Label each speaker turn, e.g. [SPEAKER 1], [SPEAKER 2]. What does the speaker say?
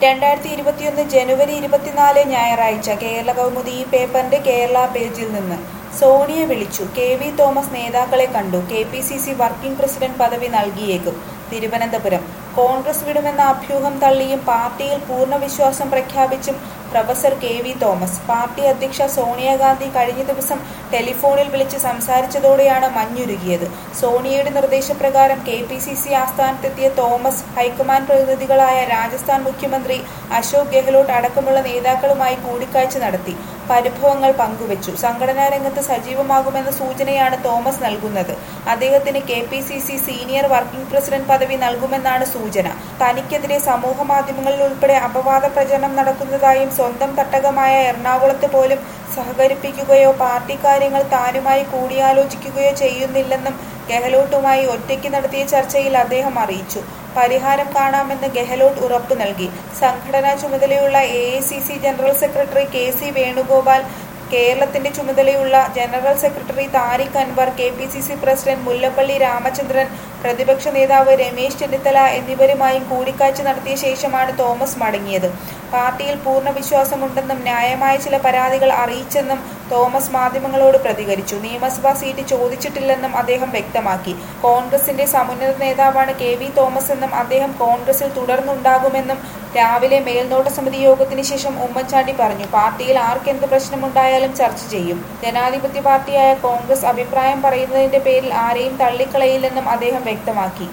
[SPEAKER 1] രണ്ടായിരത്തി ഇരുപത്തിയൊന്ന് ജനുവരി ഇരുപത്തിനാല് ഞായറാഴ്ച കേരള കൗമുദി ഈ പേപ്പറിന്റെ കേരള പേജിൽ നിന്ന് സോണിയ വിളിച്ചു കെ വി തോമസ് നേതാക്കളെ കണ്ടു K P C C working president പദവി നൽകിയേക്കും തിരുവനന്തപുരം കോൺഗ്രസ് വിടുമെന്ന അഭ്യൂഹം തള്ളിയും പാർട്ടിയിൽ പൂർണ്ണ വിശ്വാസം പ്രഖ്യാപിച്ചും professor K V Thomas party അധ്യക്ഷ സോണിയാഗാന്ധി കഴിഞ്ഞ ദിവസം ടെലിഫോണിൽ വിളിച്ച് സംസാരിച്ചതോടെയാണ് മഞ്ഞുരുകിയത് സോണിയയുടെ നിർദ്ദേശപ്രകാരം കെ പി സി സി ആസ്ഥാനത്തെത്തിയ തോമസ് ഹൈക്കമാൻഡ് പ്രതിനിധികളായ രാജസ്ഥാൻ മുഖ്യമന്ത്രി അശോക് ഗെഹ്ലോട്ട് അടക്കമുള്ള നേതാക്കളുമായി കൂടിക്കാഴ്ച നടത്തി പരിഭവങ്ങൾ പങ്കുവച്ചു സംഘടനാ രംഗത്ത് സജീവമാകുമെന്ന സൂചനയാണ് തോമസ് നൽകുന്നത് അദ്ദേഹത്തിന് K P C C senior working president പദവി നൽകുമെന്നാണ് സൂചന തനിക്കെതിരെ സമൂഹ മാധ്യമങ്ങളിൽ ഉൾപ്പെടെ അപവാദ പ്രചരണം നടക്കുന്നതായും സ്വന്തം തട്ടകമായ എറണാകുളത്ത് പോലും സഹകരിപ്പിക്കുകയോ പാർട്ടി കാര്യങ്ങൾ താനുമായി കൂടിയാലോചിക്കുകയോ ചെയ്യുന്നില്ലെന്നും ഗെഹ്ലോട്ടുമായി ഒറ്റയ്ക്ക് നടത്തിയ ചർച്ചയിൽ അദ്ദേഹം അറിയിച്ചു പരിഹാരം കാണാമെന്ന് ഗെഹ്ലോട്ട് ഉറപ്പു നൽകി സംഘടനാ ചുമതലയുള്ള A general secretary K C Venugopal കേരളത്തിന്റെ ചുമതലയുള്ള general secretary Tariq Anwar K P C C president Mullappally Ramachandran പ്രതിപക്ഷ നേതാവ് രമേശ് ചെന്നിത്തല എന്നിവരുമായും കൂടിക്കാഴ്ച നടത്തിയ ശേഷമാണ് തോമസ് മടങ്ങിയത് പാർട്ടിയിൽ പൂർണ്ണ വിശ്വാസമുണ്ടെന്നും ന്യായമായ ചില പരാതികൾ അറിയിച്ചെന്നും തോമസ് മാധ്യമങ്ങളോട് പ്രതികരിച്ചു നിയമസഭാ സീറ്റ് ചോദിച്ചിട്ടില്ലെന്നും അദ്ദേഹം വ്യക്തമാക്കി കോൺഗ്രസിന്റെ സമുന്നത നേതാവാണ് കെ വി തോമസ് എന്നും അദ്ദേഹം കോൺഗ്രസിൽ തുടർന്നുണ്ടാകുമെന്നും രാവിലെ മേൽനോട്ട സമിതി യോഗത്തിന് ശേഷം ഉമ്മൻചാണ്ടി പറഞ്ഞു പാർട്ടിയിൽ ആർക്കെന്ത് പ്രശ്നമുണ്ടായാലും ചർച്ച ചെയ്യും ജനാധിപത്യ പാർട്ടിയായ കോൺഗ്രസ് അഭിപ്രായം പറയുന്നതിന്റെ പേരിൽ ആരെയും തള്ളിക്കളയില്ലെന്നും അദ്ദേഹം വ്യക്തമാക്കി